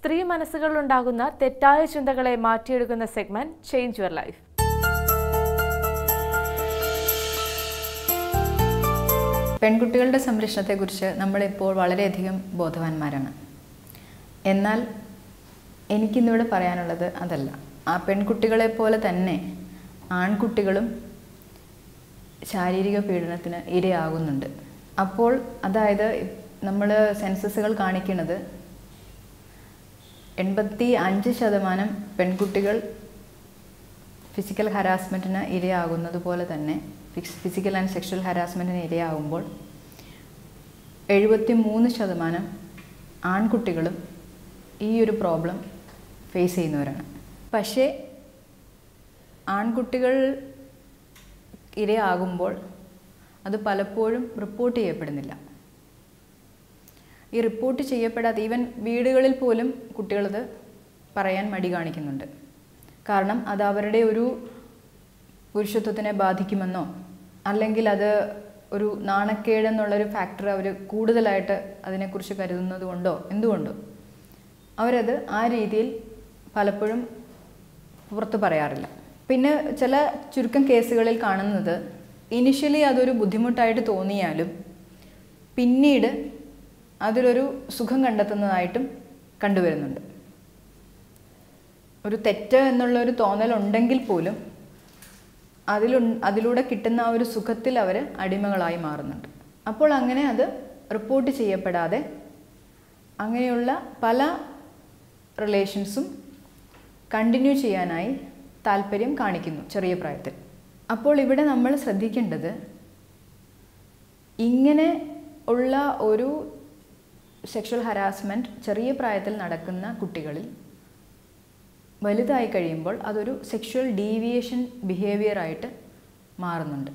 സ്ത്രീ മനസ്സുകളിലുണ്ടാകുന്ന തെറ്റായ ചിന്തകളെ മാറ്റിയെടുക്കുന്ന സെഗ്മെന്റ് ചേഞ്ച് യുവർ ലൈഫ് പെൺകുട്ടികളുടെ സംരക്ഷണത്തെക്കുറിച്ച് നമ്മളിപ്പോൾ വളരെയധികം ബോധവാന്മാരാണ് എന്നാൽ എനിക്കിന്നിവിടെ പറയാനുള്ളത് അതല്ല ആ പെൺകുട്ടികളെ പോലെ തന്നെ ആൺകുട്ടികളും ശാരീരിക പീഡനത്തിന് ഇരയാകുന്നുണ്ട് അപ്പോൾ അതായത് നമ്മൾ സെൻസസുകൾ കാണിക്കുന്നത് എൺപത്തി അഞ്ച് ശതമാനം പെൺകുട്ടികൾ ഫിസിക്കൽ ഹരാസ്മെൻറ്റിന് ഇരയാകുന്നത് പോലെ തന്നെ ഫിക്സ് ഫിസിക്കൽ ആൻഡ് സെക്ഷൽ ഹരാസ്മെൻറ്റിന് ഇരയാകുമ്പോൾ എഴുപത്തി മൂന്ന് ശതമാനം ആൺകുട്ടികളും ഈ ഒരു പ്രോബ്ലം ഫേസ് ചെയ്യുന്നവരാണ് പക്ഷേ ആൺകുട്ടികൾ ഇരയാകുമ്പോൾ അത് പലപ്പോഴും റിപ്പോർട്ട് ചെയ്യപ്പെടുന്നില്ല ഈ റിപ്പോർട്ട് ചെയ്യപ്പെടാതെ ഈവൻ വീടുകളിൽ പോലും കുട്ടികളത് പറയാൻ മടി കാണിക്കുന്നുണ്ട് കാരണം അത് അവരുടെ ഒരു പുരുഷത്വത്തിനെ ബാധിക്കുമെന്നോ അല്ലെങ്കിൽ അത് ഒരു നാണക്കേട് എന്നുള്ളൊരു ഫാക്ടർ അവർ കൂടുതലായിട്ട് അതിനെക്കുറിച്ച് കരുതുന്നത് കൊണ്ടോ എന്തുകൊണ്ടോ അവരത് ആ രീതിയിൽ പലപ്പോഴും പുറത്ത് പറയാറില്ല പിന്നെ ചില ചുരുക്കം കേസുകളിൽ കാണുന്നത് ഇനിഷ്യലി അതൊരു ബുദ്ധിമുട്ടായിട്ട് തോന്നിയാലും പിന്നീട് അതിലൊരു സുഖം കണ്ടെത്തുന്നതായിട്ടും കണ്ടുവരുന്നുണ്ട് ഒരു തെറ്റ് എന്നുള്ള ഒരു തോന്നലുണ്ടെങ്കിൽ പോലും അതിലു അതിലൂടെ കിട്ടുന്ന ആ ഒരു സുഖത്തിൽ അവർ അടിമകളായി മാറുന്നുണ്ട് അപ്പോൾ അങ്ങനെ അത് റിപ്പോർട്ട് ചെയ്യപ്പെടാതെ അങ്ങനെയുള്ള പല റിലേഷൻസും കണ്ടിന്യൂ ചെയ്യാനായി താല്പര്യം കാണിക്കുന്നു ചെറിയ പ്രായത്തിൽ അപ്പോൾ ഇവിടെ നമ്മൾ ശ്രദ്ധിക്കേണ്ടത് ഇങ്ങനെ ഉള്ള ഒരു സെക്ഷൽ ഹരാസ്മെൻറ്റ് ചെറിയ പ്രായത്തിൽ നടക്കുന്ന കുട്ടികളിൽ വലുതായി കഴിയുമ്പോൾ അതൊരു സെക്ഷൽ ഡീവിയേഷൻ ബിഹേവിയർ ആയിട്ട് മാറുന്നുണ്ട്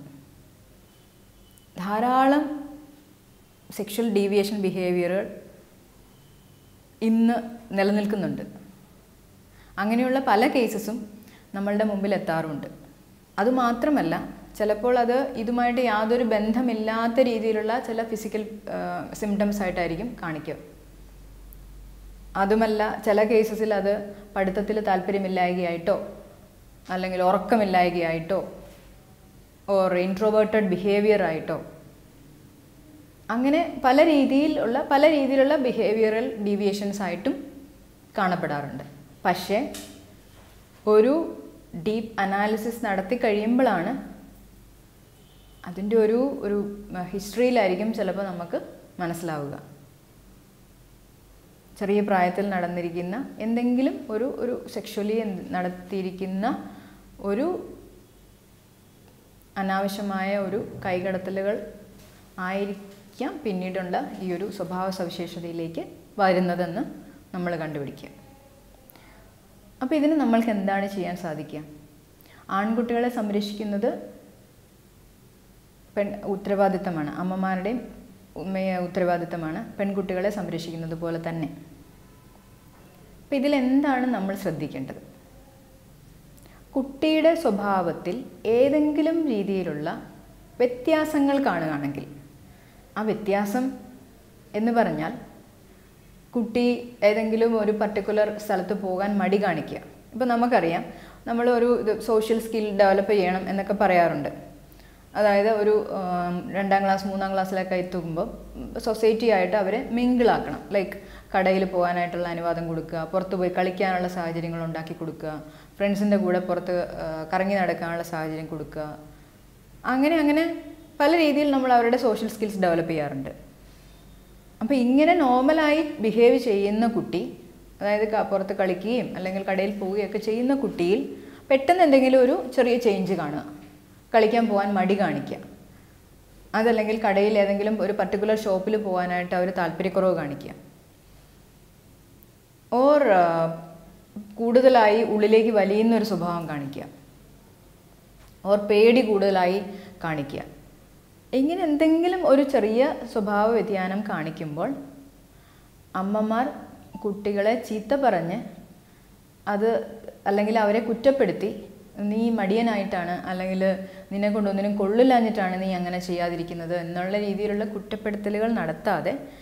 ധാരാളം സെക്ഷൽ ഡീവിയേഷൻ ബിഹേവിയറുകൾ ഇന്ന് നിലനിൽക്കുന്നുണ്ട് അങ്ങനെയുള്ള പല കേസസും നമ്മളുടെ മുമ്പിൽ എത്താറുമുണ്ട് അതുമാത്രമല്ല ചിലപ്പോൾ അത് ഇതുമായിട്ട് യാതൊരു ബന്ധമില്ലാത്ത രീതിയിലുള്ള ചില ഫിസിക്കൽ സിംറ്റംസ് ആയിട്ടായിരിക്കും കാണിക്കുക അതുമല്ല ചില കേസസിൽ അത് പഠിത്തത്തിൽ താല്പര്യമില്ലായകയായിട്ടോ അല്ലെങ്കിൽ ഉറക്കമില്ലായകയായിട്ടോ ഓർ ഇൻട്രോവേർട്ടഡ് ബിഹേവിയർ ആയിട്ടോ അങ്ങനെ പല രീതിയിലുള്ള പല രീതിയിലുള്ള ബിഹേവിയറൽ ഡീവിയേഷൻസ് ആയിട്ടും കാണപ്പെടാറുണ്ട് പക്ഷേ ഒരു ഡീപ്പ് അനാലിസിസ് നടത്തി കഴിയുമ്പോഴാണ് അതിൻ്റെ ഒരു ഒരു ഹിസ്റ്ററിയിലായിരിക്കും ചിലപ്പോൾ നമുക്ക് മനസ്സിലാവുക ചെറിയ പ്രായത്തിൽ നടന്നിരിക്കുന്ന എന്തെങ്കിലും ഒരു ഒരു സെക്ഷലി നടത്തിയിരിക്കുന്ന ഒരു അനാവശ്യമായ ഒരു കൈകടത്തലുകൾ ആയിരിക്കാം പിന്നീടുള്ള ഈ ഒരു സ്വഭാവ സവിശേഷതയിലേക്ക് വരുന്നതെന്ന് നമ്മൾ കണ്ടുപിടിക്കുക അപ്പോൾ ഇതിന് നമ്മൾക്ക് എന്താണ് ചെയ്യാൻ സാധിക്കുക ആൺകുട്ടികളെ സംരക്ഷിക്കുന്നത് പെൺ ഉത്തരവാദിത്തമാണ് അമ്മമാരുടെയും ഉത്തരവാദിത്തമാണ് പെൺകുട്ടികളെ സംരക്ഷിക്കുന്നത് പോലെ തന്നെ അപ്പം ഇതിലെന്താണ് നമ്മൾ ശ്രദ്ധിക്കേണ്ടത് കുട്ടിയുടെ സ്വഭാവത്തിൽ ഏതെങ്കിലും രീതിയിലുള്ള വ്യത്യാസങ്ങൾ കാണുകയാണെങ്കിൽ ആ വ്യത്യാസം എന്ന് പറഞ്ഞാൽ കുട്ടി ഏതെങ്കിലും ഒരു പർട്ടിക്കുലർ സ്ഥലത്ത് പോകാൻ മടി കാണിക്കുക ഇപ്പം നമുക്കറിയാം നമ്മൾ ഒരു ഇത് സോഷ്യൽ സ്കിൽ ഡെവലപ്പ് ചെയ്യണം എന്നൊക്കെ പറയാറുണ്ട് അതായത് ഒരു രണ്ടാം ക്ലാസ് മൂന്നാം ക്ലാസ്സിലൊക്കെ എത്തുമ്പോൾ സൊസൈറ്റി ആയിട്ട് അവരെ മിങ്കിളാക്കണം ലൈക്ക് കടയിൽ പോകാനായിട്ടുള്ള അനുവാദം കൊടുക്കുക പുറത്ത് പോയി കളിക്കാനുള്ള സാഹചര്യങ്ങൾ ഉണ്ടാക്കി കൊടുക്കുക ഫ്രണ്ട്സിൻ്റെ കൂടെ പുറത്ത് കറങ്ങി നടക്കാനുള്ള സാഹചര്യം കൊടുക്കുക അങ്ങനെ അങ്ങനെ പല രീതിയിൽ നമ്മൾ അവരുടെ സോഷ്യൽ സ്കിൽസ് ഡെവലപ്പ് ചെയ്യാറുണ്ട് അപ്പോൾ ഇങ്ങനെ നോർമലായി ബിഹേവ് ചെയ്യുന്ന കുട്ടി അതായത് പുറത്ത് കളിക്കുകയും അല്ലെങ്കിൽ കടയിൽ പോവുകയൊക്കെ ചെയ്യുന്ന കുട്ടിയിൽ പെട്ടെന്ന് എന്തെങ്കിലും ഒരു ചെറിയ ചേഞ്ച് കാണുക കളിക്കാൻ പോകാൻ മടി കാണിക്കുക അതല്ലെങ്കിൽ കടയിൽ ഏതെങ്കിലും ഒരു പർട്ടിക്കുലർ ഷോപ്പിൽ പോകാനായിട്ട് അവർ താല്പര്യക്കുറവ് കാണിക്കുക ഓർ കൂടുതലായി ഉള്ളിലേക്ക് വലിയുന്ന ഒരു സ്വഭാവം കാണിക്കുക ഓർ പേടി കൂടുതലായി കാണിക്കുക ഇങ്ങനെ എന്തെങ്കിലും ഒരു ചെറിയ സ്വഭാവ വ്യതിയാനം കാണിക്കുമ്പോൾ അമ്മമാർ കുട്ടികളെ ചീത്ത പറഞ്ഞ് അത് അല്ലെങ്കിൽ അവരെ കുറ്റപ്പെടുത്തി നീ മടിയനായിട്ടാണ് അല്ലെങ്കിൽ നിന്നെ കൊണ്ടൊന്നിനും കൊള്ളില്ലാഞ്ഞിട്ടാണ് നീ അങ്ങനെ ചെയ്യാതിരിക്കുന്നത് എന്നുള്ള രീതിയിലുള്ള കുറ്റപ്പെടുത്തലുകൾ നടത്താതെ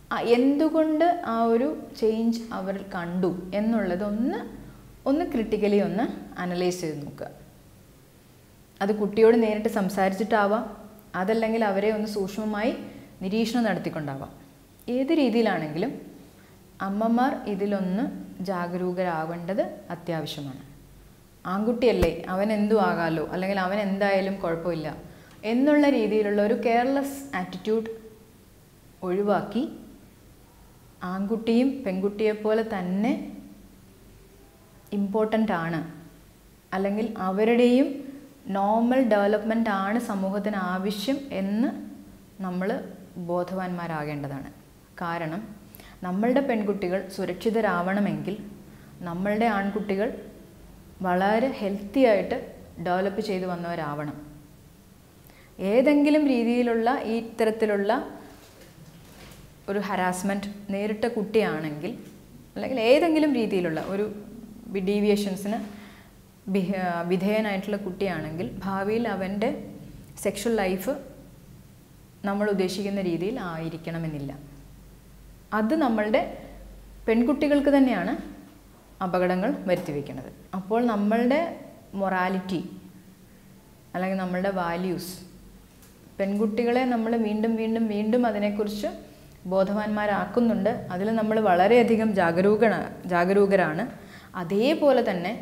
ആ എന്തുകൊണ്ട് ആ ഒരു ചേഞ്ച് അവർ കണ്ടു എന്നുള്ളത് ഒന്ന് ഒന്ന് ക്രിട്ടിക്കലി ഒന്ന് അനലൈസ് ചെയ്ത് നോക്കുക അത് കുട്ടിയോട് നേരിട്ട് സംസാരിച്ചിട്ടാവാം അതല്ലെങ്കിൽ അവരെ ഒന്ന് സൂക്ഷ്മമായി നിരീക്ഷണം നടത്തിക്കൊണ്ടാവാം ഏത് രീതിയിലാണെങ്കിലും അമ്മമാർ ഇതിലൊന്ന് ജാഗരൂകരാവേണ്ടത് അത്യാവശ്യമാണ് ആൺകുട്ടിയല്ലേ അവൻ എന്തു ആകാലോ അല്ലെങ്കിൽ അവൻ എന്തായാലും കുഴപ്പമില്ല എന്നുള്ള രീതിയിലുള്ള ഒരു കെയർലെസ് ആറ്റിറ്റ്യൂഡ് ഒഴിവാക്കി ആൺകുട്ടിയും പെൺകുട്ടിയെപ്പോലെ തന്നെ ഇമ്പോർട്ടൻ്റ് ആണ് അല്ലെങ്കിൽ അവരുടെയും നോർമൽ ഡെവലപ്മെൻ്റ് ആണ് സമൂഹത്തിന് ആവശ്യം എന്ന് നമ്മൾ ബോധവാന്മാരാകേണ്ടതാണ് കാരണം നമ്മളുടെ പെൺകുട്ടികൾ സുരക്ഷിതരാവണമെങ്കിൽ നമ്മളുടെ ആൺകുട്ടികൾ വളരെ ഹെൽത്തി ആയിട്ട് ഡെവലപ്പ് ചെയ്തു വന്നവരാവണം ഏതെങ്കിലും രീതിയിലുള്ള ഈ ഇത്തരത്തിലുള്ള ഒരു ഹരാസ്മെൻറ്റ് നേരിട്ട കുട്ടിയാണെങ്കിൽ അല്ലെങ്കിൽ ഏതെങ്കിലും രീതിയിലുള്ള ഒരു ഡീവിയേഷൻസിന് വിധേയനായിട്ടുള്ള കുട്ടിയാണെങ്കിൽ ഭാവിയിൽ അവൻ്റെ സെക്ഷൽ ലൈഫ് നമ്മൾ ഉദ്ദേശിക്കുന്ന രീതിയിൽ ആയിരിക്കണമെന്നില്ല അത് നമ്മളുടെ പെൺകുട്ടികൾക്ക് തന്നെയാണ് അപകടങ്ങൾ വരുത്തി വയ്ക്കുന്നത് അപ്പോൾ നമ്മളുടെ മൊറാലിറ്റി അല്ലെങ്കിൽ നമ്മളുടെ വാല്യൂസ് പെൺകുട്ടികളെ നമ്മൾ വീണ്ടും വീണ്ടും വീണ്ടും അതിനെക്കുറിച്ച് ബോധവാന്മാരാക്കുന്നുണ്ട് അതിൽ നമ്മൾ വളരെയധികം ജാഗരൂകണ ജാഗരൂകരാണ് അതേപോലെ തന്നെ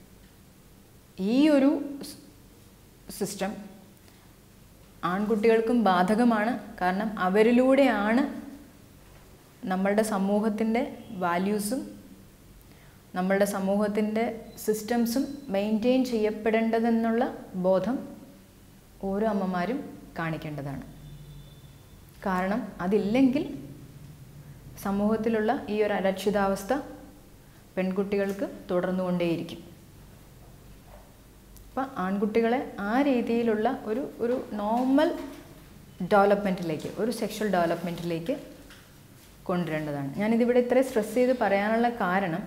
ഈ ഒരു സിസ്റ്റം ആൺകുട്ടികൾക്കും ബാധകമാണ് കാരണം അവരിലൂടെയാണ് നമ്മളുടെ സമൂഹത്തിൻ്റെ വാല്യൂസും നമ്മളുടെ സമൂഹത്തിൻ്റെ സിസ്റ്റംസും മെയിൻറ്റെയിൻ ചെയ്യപ്പെടേണ്ടതെന്നുള്ള ബോധം ഓരോ അമ്മമാരും കാണിക്കേണ്ടതാണ് കാരണം അതില്ലെങ്കിൽ സമൂഹത്തിലുള്ള ഈ ഒരു അരക്ഷിതാവസ്ഥ പെൺകുട്ടികൾക്ക് തുടർന്നുകൊണ്ടേയിരിക്കും അപ്പം ആൺകുട്ടികളെ ആ രീതിയിലുള്ള ഒരു ഒരു നോർമൽ ഡെവലപ്മെൻറ്റിലേക്ക് ഒരു സെക്ഷൽ ഡെവലപ്മെൻറ്റിലേക്ക് കൊണ്ടുവരേണ്ടതാണ് ഞാനിതിവിടെ ഇത്ര സ്ട്രെസ് ചെയ്ത് പറയാനുള്ള കാരണം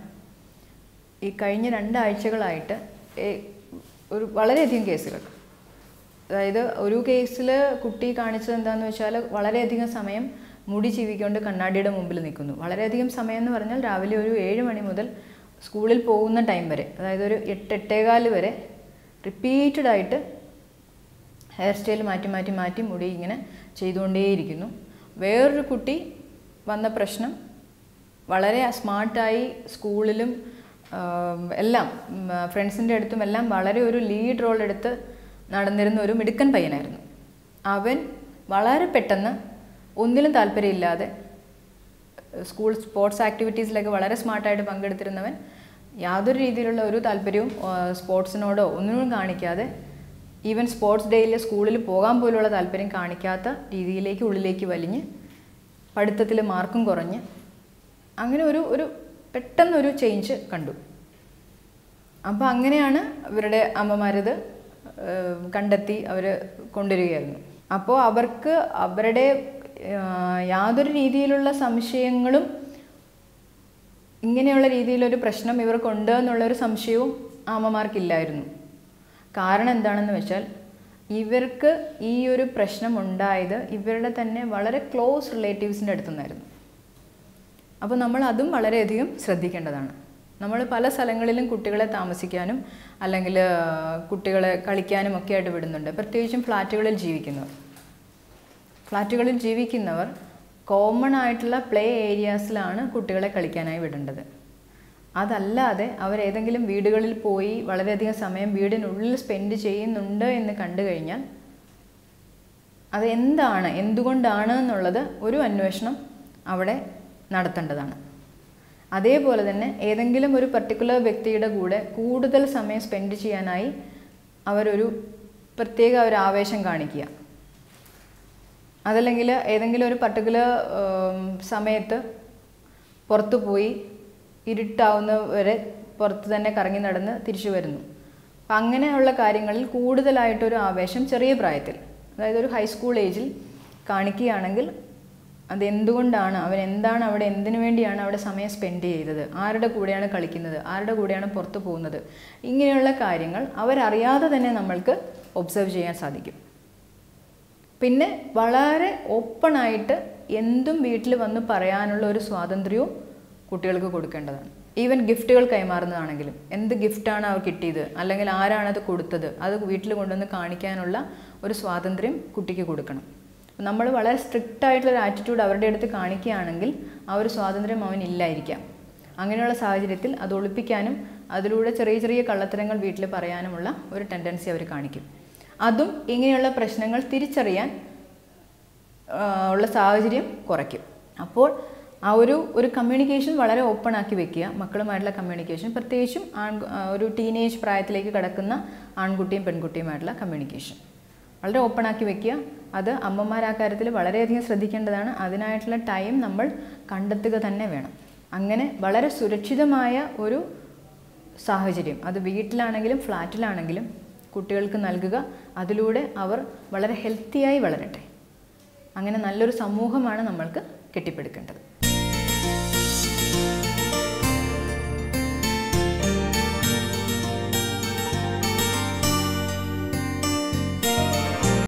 ഈ കഴിഞ്ഞ രണ്ടാഴ്ചകളായിട്ട് ഒരു വളരെയധികം കേസുകൾ അതായത് ഒരു കേസിൽ കുട്ടി കാണിച്ചത് എന്താണെന്ന് വെച്ചാൽ വളരെയധികം സമയം മുടി ചീവിക്കൊണ്ട് കണ്ണാടിയുടെ മുമ്പിൽ നിൽക്കുന്നു വളരെയധികം സമയം എന്ന് പറഞ്ഞാൽ രാവിലെ ഒരു ഏഴ് മണി മുതൽ സ്കൂളിൽ പോകുന്ന ടൈം വരെ അതായത് ഒരു എട്ട് എട്ടേകാല് വരെ റിപ്പീറ്റഡ് ആയിട്ട് ഹെയർ സ്റ്റൈൽ മാറ്റി മാറ്റി മാറ്റി മുടി ഇങ്ങനെ ചെയ്തുകൊണ്ടേയിരിക്കുന്നു വേറൊരു കുട്ടി വന്ന പ്രശ്നം വളരെ സ്മാർട്ടായി സ്കൂളിലും എല്ലാം ഫ്രണ്ട്സിൻ്റെ അടുത്തും എല്ലാം വളരെ ഒരു ലീഡ് റോൾ എടുത്ത് നടന്നിരുന്ന ഒരു മിടുക്കൻ പയ്യനായിരുന്നു അവൻ വളരെ പെട്ടെന്ന് ഒന്നിലും താല്പര്യമില്ലാതെ സ്കൂൾ സ്പോർട്സ് ആക്ടിവിറ്റീസിലൊക്കെ വളരെ സ്മാർട്ടായിട്ട് പങ്കെടുത്തിരുന്നവൻ യാതൊരു രീതിയിലുള്ള ഒരു താല്പര്യവും സ്പോർട്സിനോടോ ഒന്നിനും കാണിക്കാതെ ഈവൻ സ്പോർട്സ് ഡേയിൽ സ്കൂളിൽ പോകാൻ പോലുള്ള താല്പര്യം കാണിക്കാത്ത രീതിയിലേക്ക് ഉള്ളിലേക്ക് വലിഞ്ഞ് പഠിത്തത്തിൽ മാർക്കും കുറഞ്ഞ് അങ്ങനെ ഒരു ഒരു പെട്ടെന്നൊരു ചേഞ്ച് കണ്ടു അപ്പോൾ അങ്ങനെയാണ് ഇവരുടെ അമ്മമാരത് കണ്ടെത്തി അവർ കൊണ്ടുവരികയായിരുന്നു അപ്പോൾ അവർക്ക് അവരുടെ യാതൊരു രീതിയിലുള്ള സംശയങ്ങളും ഇങ്ങനെയുള്ള രീതിയിലൊരു പ്രശ്നം ഇവർക്കുണ്ട് എന്നുള്ളൊരു സംശയവും അമ്മമാർക്കില്ലായിരുന്നു കാരണം എന്താണെന്ന് വെച്ചാൽ ഇവർക്ക് ഈ ഒരു പ്രശ്നം ഉണ്ടായത് ഇവരുടെ തന്നെ വളരെ ക്ലോസ് റിലേറ്റീവ്സിൻ്റെ അടുത്തുനിന്നായിരുന്നു അപ്പോൾ നമ്മൾ അതും വളരെയധികം ശ്രദ്ധിക്കേണ്ടതാണ് നമ്മൾ പല സ്ഥലങ്ങളിലും കുട്ടികളെ താമസിക്കാനും അല്ലെങ്കിൽ കുട്ടികളെ കളിക്കാനും ഒക്കെ ആയിട്ട് വിടുന്നുണ്ട് പ്രത്യേകിച്ചും ഫ്ലാറ്റുകളിൽ ജീവിക്കുന്നവർ ഫ്ലാറ്റുകളിൽ ജീവിക്കുന്നവർ കോമൺ ആയിട്ടുള്ള പ്ലേ ഏരിയാസിലാണ് കുട്ടികളെ കളിക്കാനായി വിടേണ്ടത് അതല്ലാതെ അവരേതെങ്കിലും വീടുകളിൽ പോയി വളരെയധികം സമയം വീടിനുള്ളിൽ സ്പെൻഡ് ചെയ്യുന്നുണ്ട് എന്ന് കണ്ടു കഴിഞ്ഞാൽ അത് എന്താണ് എന്തുകൊണ്ടാണ് എന്നുള്ളത് ഒരു അന്വേഷണം അവിടെ നടത്തേണ്ടതാണ് അതേപോലെ തന്നെ ഏതെങ്കിലും ഒരു പർട്ടിക്കുലർ വ്യക്തിയുടെ കൂടെ കൂടുതൽ സമയം സ്പെൻഡ് ചെയ്യാനായി അവരൊരു പ്രത്യേക ഒരു ആവേശം കാണിക്കുക അതല്ലെങ്കിൽ ഏതെങ്കിലും ഒരു പർട്ടിക്കുലർ സമയത്ത് പുറത്തു പോയി ഇരുട്ടാവുന്നവരെ പുറത്ത് തന്നെ കറങ്ങി നടന്ന് തിരിച്ചു വരുന്നു അപ്പം അങ്ങനെയുള്ള കാര്യങ്ങളിൽ കൂടുതലായിട്ടൊരു ആവേശം ചെറിയ പ്രായത്തിൽ അതായത് ഒരു ഹൈസ്കൂൾ ഏജിൽ കാണിക്കുകയാണെങ്കിൽ അതെന്തുകൊണ്ടാണ് അവൻ എന്താണ് അവിടെ എന്തിനു വേണ്ടിയാണ് അവിടെ സമയം സ്പെൻഡ് ചെയ്തത് ആരുടെ കൂടെയാണ് കളിക്കുന്നത് ആരുടെ കൂടെയാണ് പുറത്തു പോകുന്നത് ഇങ്ങനെയുള്ള കാര്യങ്ങൾ അവരറിയാതെ തന്നെ നമ്മൾക്ക് ഒബ്സർവ് ചെയ്യാൻ സാധിക്കും പിന്നെ വളരെ ഓപ്പണായിട്ട് എന്തും വീട്ടിൽ വന്ന് പറയാനുള്ള ഒരു സ്വാതന്ത്ര്യവും കുട്ടികൾക്ക് കൊടുക്കേണ്ടതാണ് ഈവൻ ഗിഫ്റ്റുകൾ കൈമാറുന്നതാണെങ്കിലും എന്ത് ഗിഫ്റ്റാണ് അവർ കിട്ടിയത് അല്ലെങ്കിൽ ആരാണത് കൊടുത്തത് അത് വീട്ടിൽ കൊണ്ടുവന്ന് കാണിക്കാനുള്ള ഒരു സ്വാതന്ത്ര്യം കുട്ടിക്ക് കൊടുക്കണം നമ്മൾ വളരെ സ്ട്രിക്റ്റ് ആയിട്ടുള്ള ഒരു ആറ്റിറ്റ്യൂഡ് അവരുടെ അടുത്ത് കാണിക്കുകയാണെങ്കിൽ ആ ഒരു സ്വാതന്ത്ര്യം അവനില്ലായിരിക്കാം അങ്ങനെയുള്ള സാഹചര്യത്തിൽ അത് ഒളിപ്പിക്കാനും അതിലൂടെ ചെറിയ ചെറിയ കള്ളത്തരങ്ങൾ വീട്ടിൽ പറയാനുമുള്ള ഒരു ടെൻഡൻസി അവർ കാണിക്കും അതും ഇങ്ങനെയുള്ള പ്രശ്നങ്ങൾ തിരിച്ചറിയാൻ ആ, ഉള്ള സാഹചര്യം കുറയ്ക്കും അപ്പോൾ ആ ഒരു ഒരു കമ്മ്യൂണിക്കേഷൻ വളരെ ഓപ്പൺ ആക്കി വെക്കുക മക്കളുമായിട്ടുള്ള കമ്മ്യൂണിക്കേഷൻ പ്രത്യേകിച്ചും ആൺ ആ, ഒരു ടീനേജ് പ്രായത്തിലേക്ക് കടക്കുന്ന ആൺകുട്ടിയും പെൺകുട്ടിയുമായിട്ടുള്ള കമ്മ്യൂണിക്കേഷൻ വളരെ ഓപ്പൺ ആക്കി വെക്കുക അത് അമ്മമാർ ആ കാര്യത്തിൽ വളരെയധികം ശ്രദ്ധിക്കേണ്ടതാണ് അതിനായിട്ടുള്ള ടൈം നമ്മൾ കണ്ടെത്തുക തന്നെ വേണം അങ്ങനെ വളരെ സുരക്ഷിതമായ ഒരു സാഹചര്യം അത് വീട്ടിലാണെങ്കിലും ഫ്ലാറ്റിലാണെങ്കിലും കുട്ടികൾക്ക് നൽകുക അതിലൂടെ അവർ വളരെ ഹെൽത്തിയായി വളരട്ടെ അങ്ങനെ നല്ലൊരു സമൂഹമാണ് നമ്മൾക്ക് കെട്ടിപ്പടുക്കേണ്ടത്